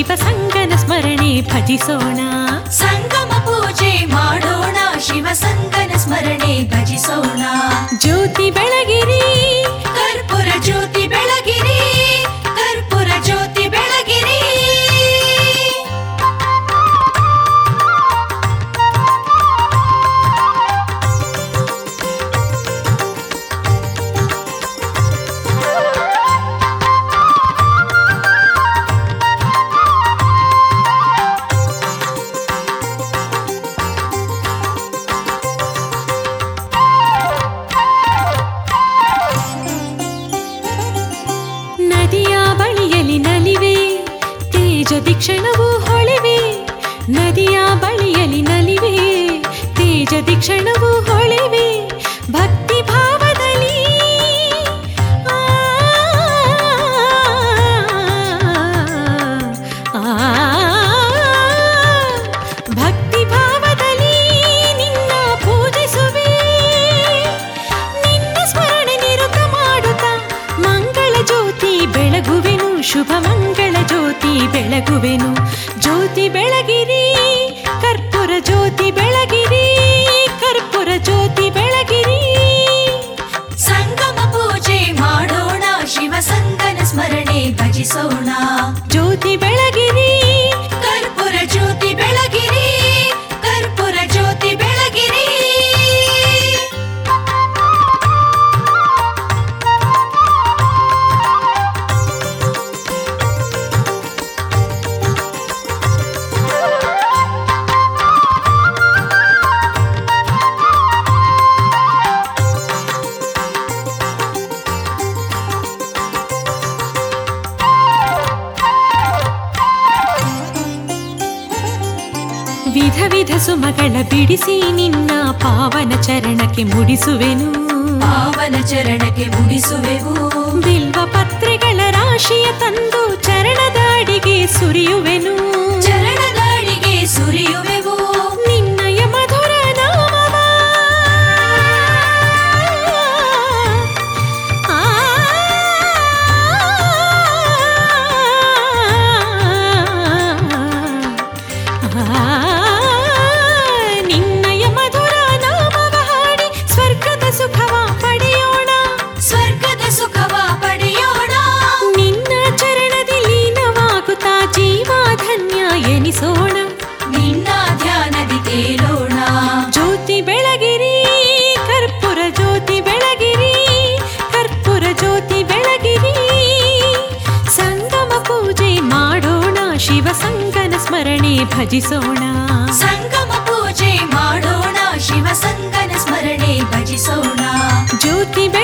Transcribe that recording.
ಶಿವ ಸಂಗನ ಸ್ಮರಣೆ ಭಜಿಸೋಣ ಸಂಗಮ ಪೂಜೆ ಮಾಡೋಣ ಶಿವ ಸಂಗನ ಸ್ಮರಣೆ ಭಜಿಸೋಣ ಜ್ಯೋತಿ ಬೆಳಗಿರಿ ಕರ್ಪೂರ ಜ್ಯೋತಿ ಬೆಳಗಿರಿ ಕರ್ಪೂರ ಜ್ಯೋತಿ ಬೆಳಗಿರಿ ನದಿಯ ಬಳಿಯಲ್ಲಿ ನಲಿವೆ ತೇಜ ದಿಕ್ಷಣವು ಹೊಳೆವೆ ನದಿಯ ಬಳಿಯಲ್ಲಿ ನಲಿವೆ ತೇಜ ದಿಕ್ಷಣವು ಹೊಳೆವೆ ಭಕ್ತಿ ಭಾವದಲ್ಲಿ ಆ, ಆ, ಭಕ್ತಿ ಭಾವದಲ್ಲಿ ನಿನ್ನ ಪೂಜಿಸುವೆ ನಿನ್ನ ಸ್ಮರಣೆ ನಿರುತ ಮಾಡುತ್ತಾ ಮಂಗಳ ಜ್ಯೋತಿ ಬೆಳಗುವೆನು ಶುಭ ಮಂಗಳ ಜ್ಯೋತಿ ಬೆಳಗುವೆನು ಜ್ಯೋತಿ ಬೆಳಗಿರಿ ಕರ್ಪೂರ ಜ್ಯೋತಿ ಬೆಳಗಿರಿ ಕರ್ಪೂರ ಜ್ಯೋತಿ ಬೆಳಗಿರಿ ಸಂಗಮ ಪೂಜೆ ಮಾಡೋಣ ಶಿವ ಸಂಗನ ಸ್ಮರಣೆ ಭಜಿಸೋಣ ಜ್ಯೋತಿ ಬೆಳಗಿರಿ ಕರ್ಪೂರ ಜ್ಯೋತಿ ಬೆಳಗಿರಿ ಕರ್ಪೂರ ಜ್ಯೋತಿ ಬೆಳಗಿರಿ ವಿಧ ವಿಧ ಸುಮಗಳ ಬಿಡಿಸಿ ನಿನ್ನ ಪಾವನ ಚರಣಕ್ಕೆ ಮುಡಿಸುವೆನು ಪಾವನ ಚರಣಕ್ಕೆ ಮುಡಿಸುವೆವು ಬಿಲ್ವ ಪತ್ರೆಗಳ ರಾಶಿಯ ತಂದು ಚರಣದ ಅಡಿಗೆ ಸುರಿಯುವೆನು ಚರಣದಾಡಿಗೆ ಸುರಿಯುವೆವು ನಿನ್ನಯ ಮಧುರ ನಾಮವ ಆ, ಆ, ನಿನ್ನಯ ಮಧುರ ನಾಮವ ಹಾಡಿ ಸ್ವರ್ಗದ ಸುಖವ ಪಡೆಯೋಣ ಸ್ವರ್ಗದ ಸುಖವ ಪಡೆಯೋಣ ನಿನ್ನ ಚರಣದಿ ಲೀನವಾಗುತ್ತಾ ಜೀವಾಧನ್ಯ ಎನಿಸೋಣ ನಿನ್ನ ಧ್ಯಾನದಿ ತೇಲೋಣ ಜ್ಯೋತಿ ಬೆಳಗಿರಿ ಕರ್ಪೂರ ಜ್ಯೋತಿ ಬೆಳಗಿರಿ ಕರ್ಪೂರ ಜ್ಯೋತಿ ಬೆಳಗಿರಿ ಸಂಗಮ ಪೂಜೆ ಮಾಡೋಣ ಶಿವ ಸಂಗನ ಸ್ಮರಣೆ ಭಜಿಸೋಣ ಸಂಗಮ ಪೂಜೆ ಮಾಡೋಣ ಶಿವ ಸಂಗನ ಸ್ಮರಣೆ ಭಜಿಸೋಣ ಜ್ಯೋತಿ ಬೆಳಗಿರಿ